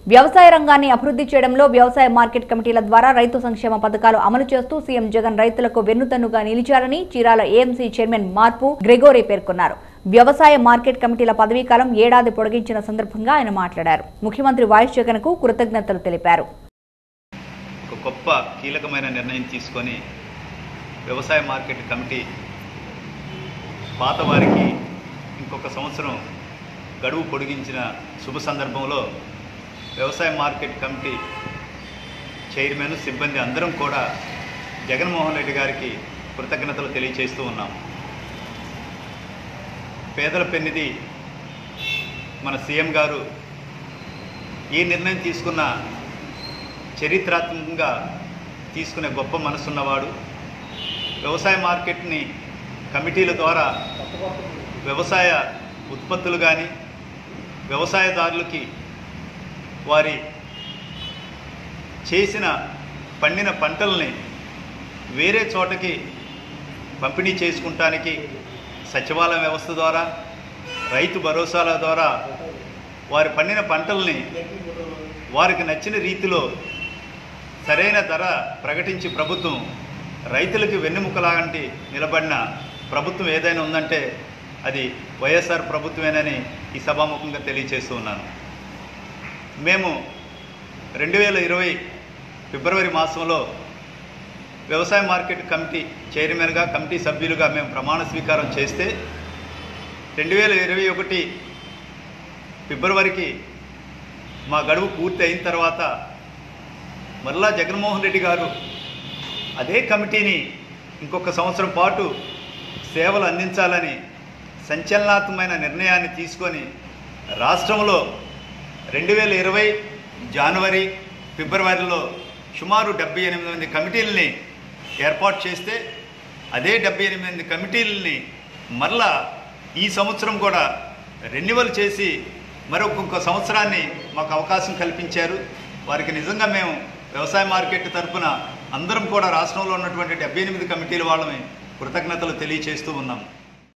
వ్యవసాయ రంగాన్ని అభివృద్ధి చేయడంలో వ్యవసాయ మార్కెట్ కమిటీల ద్వారా రైతు సంక్షేమ పథకాలు అమలు చేస్తూ సీఎం జగన్ రైతులకు వెన్నుతన్నుగా నిలిచారని Chirala AMC chairman Marpu Gregory పేర్కొన్నారు వ్యవసాయ మార్కెట్ కమిటీల పదవీకాలం ఏడాది పొడిగించిన సందర్భంగా ఆయన మాట్లాడారు ముఖ్యమంత్రి వైఎస్ జగన్ కు కృతజ్ఞతలు తెలిపారు ఒక గొప్ప కీలకమైన నిర్ణయం తీసుకొని వ్యవసాయ మార్కెట్ కమిటీ పాత వారికి ఇంకొక సంవత్సరం గడువు పొడిగించిన శుభ సందర్భంలో వ్యవసాయ మార్కెట్ కమిటీ చైర్మన్ సిబ్బంది అందరం కూడా జగన్మోహన్ రెడ్డి గారికి కృతజ్ఞతలు తెలియజేస్తూ ఉన్నాం పేదల పెన్నిది మన సీఎం గారు ఏ నిర్ణయం తీసుకున్నా చరిత్రాత్మకంగా తీసుకునే గొప్ప మనసున్నవాడు వ్యవసాయ మార్కెట్ని కమిటీల ద్వారా వ్యవసాయ ఉత్పత్తులు కానీ వ్యవసాయదారులకి వారి చేసిన పండిన పంటల్ని వేరే చోటకి పంపిణీ చేసుకుంటానికి సచివాలయ వ్యవస్థ ద్వారా రైతు భరోసాల ద్వారా వారి పండిన పంటల్ని వారికి నచ్చిన రీతిలో సరైన ధర ప్రకటించి ప్రభుత్వం రైతులకి వెన్నెముకలాంటి నిలబడిన ప్రభుత్వం ఏదైనా ఉందంటే అది వైఎస్ఆర్ ప్రభుత్వమేనని ఈ సభాముఖంగా తెలియజేస్తూ ఉన్నాను మేము రెండు వేల ఇరవై ఫిబ్రవరి మాసంలో వ్యవసాయ మార్కెట్ కమిటీ చైర్మన్గా కమిటీ సభ్యులుగా మేము ప్రమాణ స్వీకారం చేస్తే రెండు వేల ఇరవై ఒకటి ఫిబ్రవరికి మా గడువు పూర్తి అయిన తర్వాత మరలా జగన్మోహన్ రెడ్డి గారు అదే కమిటీని ఇంకొక సంవత్సరం పాటు సేవలు అందించాలని సంచలనాత్మకమైన నిర్ణయాన్ని తీసుకొని రాష్ట్రంలో రెండు వేల ఇరవై జనవరి ఫిబ్రవరిలో సుమారు డెబ్బై ఎనిమిది మంది కమిటీలని ఏర్పాటు చేస్తే అదే డెబ్బై ఎనిమిది మంది కమిటీలని మరలా ఈ సంవత్సరం కూడా రెన్యువల్ చేసి మరొక సంవత్సరాన్ని మాకు అవకాశం కల్పించారు వారికి నిజంగా మేము వ్యవసాయ మార్కెట్ తరపున అందరం కూడా రాష్ట్రంలో ఉన్నటువంటి డెబ్బై ఎనిమిది కమిటీల వాళ్ళని కృతజ్ఞతలు తెలియచేస్తూ ఉన్నాం